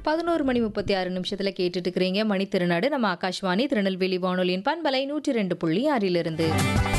பதினோரு மணி முப்பத்தி ஆறு நிமிஷத்துல கேட்டுட்டு இருக்கிறீங்க மணி திருநாடு நம்ம ஆகாஷ்வாணி திருநெல்வேலி வானொலியின் பண்பலை நூற்றி ரெண்டு புள்ளி ஆறிலிருந்து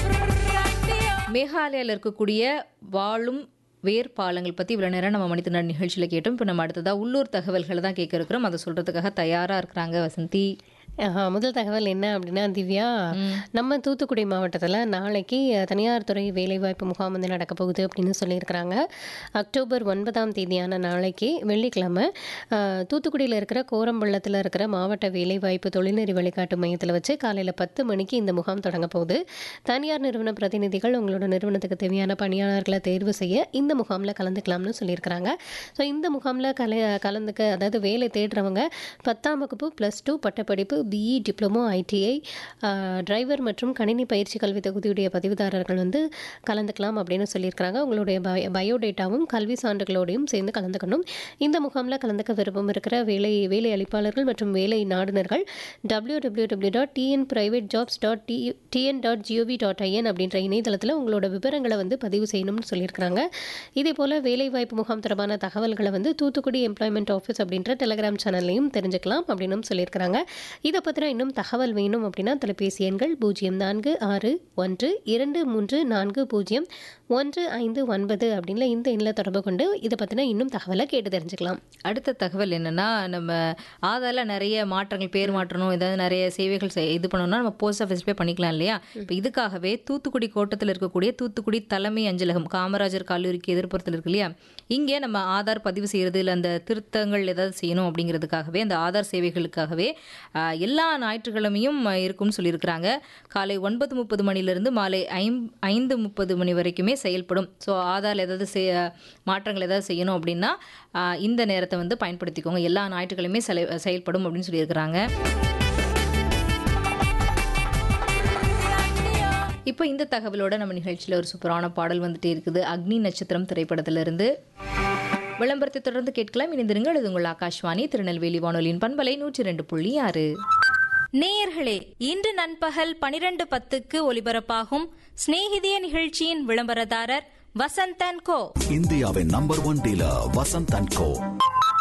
மேகாலயாவில் இருக்கக்கூடிய வாழும் வேர் பாலங்கள் பற்றி இவ்வளோ நேரம் நம்ம மணித்திருநாடு நிகழ்ச்சியில் கேட்டோம் இப்போ நம்ம அடுத்ததாக உள்ளூர் தகவல்களை தான் கேட்க இருக்கிறோம் அதை சொல்கிறதுக்காக தயாராக இருக்கிறாங்க வசந்தி ஆஹா, முதல் தகவல் என்ன அப்படின்னா திவ்யா நம்ம தூத்துக்குடி மாவட்டத்தில் நாளைக்கு அஹ், தனியார் துறை வேலைவாய்ப்பு முகாம் வந்து நடக்க போகுது அப்படின்னு சொல்லியிருக்கிறாங்க அக்டோபர் ஒன்பதாம் தேதியான நாளைக்கு வெள்ளிக்கிழமை ஆஹ், தூத்துக்குடியில் இருக்கிற கோரம்பள்ளத்தில் இருக்கிற மாவட்ட வேலைவாய்ப்பு தொழில்நெறி வழிகாட்டு மையத்தில் வச்சு காலையில் பத்து மணிக்கு இந்த முகாம் தொடங்க போகுது தனியார் நிறுவன பிரதிநிதிகள் உங்களோட நிறுவனத்துக்கு தேவையான பணியாளர்களை தேர்வு செய்ய இந்த முகாமில் கலந்துக்கலாம்னு சொல்லியிருக்கிறாங்க ஸோ இந்த முகாமில் கல கலந்துக்க அதாவது வேலை தேடுறவங்க பத்தாம் வகுப்பு ப்ளஸ் டூ பட்டப்படிப்பு பிஇ டிப்ளமோ ஐடிஐ டிரைவர் மற்றும் கணினி பயிற்சி கல்வி தொகுதியுடைய பதிவுதாரர்கள் வந்து கலந்துக்கலாம் அப்படின்னு சொல்லியிருக்கிறாங்க உங்களுடைய பய பயோடேட்டாவும் கல்வி சான்றுகளோடையும் சேர்ந்து கலந்துக்கணும் இந்த முகாமில் கலந்துக்க விருப்பம் இருக்கிற வேலை வேலை அளிப்பாளர்கள் மற்றும் வேலை நாடுனர்கள் W W W dot TN private jobs dot டி TN dot GOV dot IN அப்படின்ற இணையதளத்தில் உங்களோட விவரங்களை வந்து பதிவு செய்யணும்னு சொல்லியிருக்கிறாங்க இதே போல் வேலைவாய்ப்பு முகாம் தொடர்பான தகவல்களை வந்து தூத்துக்குடி எம்ப்ளாய்மெண்ட் ஆஃபீஸ் அப்படின்ற டெலிகிராம் சேனல்லையும் தெரிஞ்சுக்கலாம் அப்படின்னு சொல்லியிருக்கிறாங்க இதை பற்றின இன்னும் தகவல் வேணும் அப்படின்னா தொலைபேசி எண்கள் பூஜ்ஜியம் நான்கு ஆறு ஒன்று இரண்டு மூன்று நான்கு பூஜ்ஜியம் ஒன்று ஐந்து ஒன்பது அப்படின்ல இந்த எண்ணில் தொடர்பு கொண்டு இதை பற்றின இன்னும் தகவலை கேட்டு தெரிஞ்சுக்கலாம் அடுத்த தகவல் என்னன்னா நம்ம ஆதாரில் நிறைய மாற்றங்கள் பேர் மாற்றணும் ஏதாவது நிறைய சேவைகள் செய்- இது பண்ணணும்னா நம்ம போஸ்ட் ஆஃபீஸ் போய் பண்ணிக்கலாம் இல்லையா இப்போ இதுக்காகவே தூத்துக்குடி கோட்டத்தில் இருக்கக்கூடிய தூத்துக்குடி தலைமை அஞ்சலகம் காமராஜர் கல்லூரிக்கு எதிர்ப்புறத்தில் இருக்கு இல்லையா இங்கே நம்ம ஆதார் பதிவு செய்யறது இல்லை அந்த திருத்தங்கள் ஏதாவது செய்யணும் அப்படிங்கிறதுக்காகவே அந்த ஆதார் சேவைகளுக்காகவே ஆஹ், எல்லா ஞாயிற்றுக்கிழமையும் ஆஹ், இருக்கும்னு சொல்லியிருக்கிறாங்க காலை ஒன்பது முப்பது மணிலிருந்து மாலை ஐம் ஐந்து முப்பது மணி வரைக்குமே செயல்படும் ஸோ ஆதார் ஏதாவது செய் மாற்றங்கள் ஏதாவது செய்யணும் அப்படின்னா ஆஹ், இந்த நேரத்தை வந்து பயன்படுத்திக்கோங்க எல்லா ஞாயிற்றுக்கிழமையும் செல செயல்படும் அப்படின்னு சொல்லியிருக்கிறாங்க இப்போ இந்த தகவலோட நம்ம நிகழ்ச்சியில் ஒரு சூப்பரான பாடல் வந்துட்டே இருக்குது அக்னி நட்சத்திரம் திரைப்படத்திலிருந்து விளம்பரத்தை தொடர்ந்து கேட்கலாம் இணைந்திருங்கள் இது உங்கள் ஆகாஷ்வாணி திருநெல்வேலி வானொலியின் பண்பலை நூற்றி ரெண்டு புள்ளி ஆறு நேயர்களே இன்று நண்பகல் பனிரெண்டு பத்துக்கு ஒலிபரப்பாகும் சிநேகிதிய நிகழ்ச்சியின் விளம்பரதாரர் வசந்தன் கோ இந்தியாவின் number one dealer Vasanth and go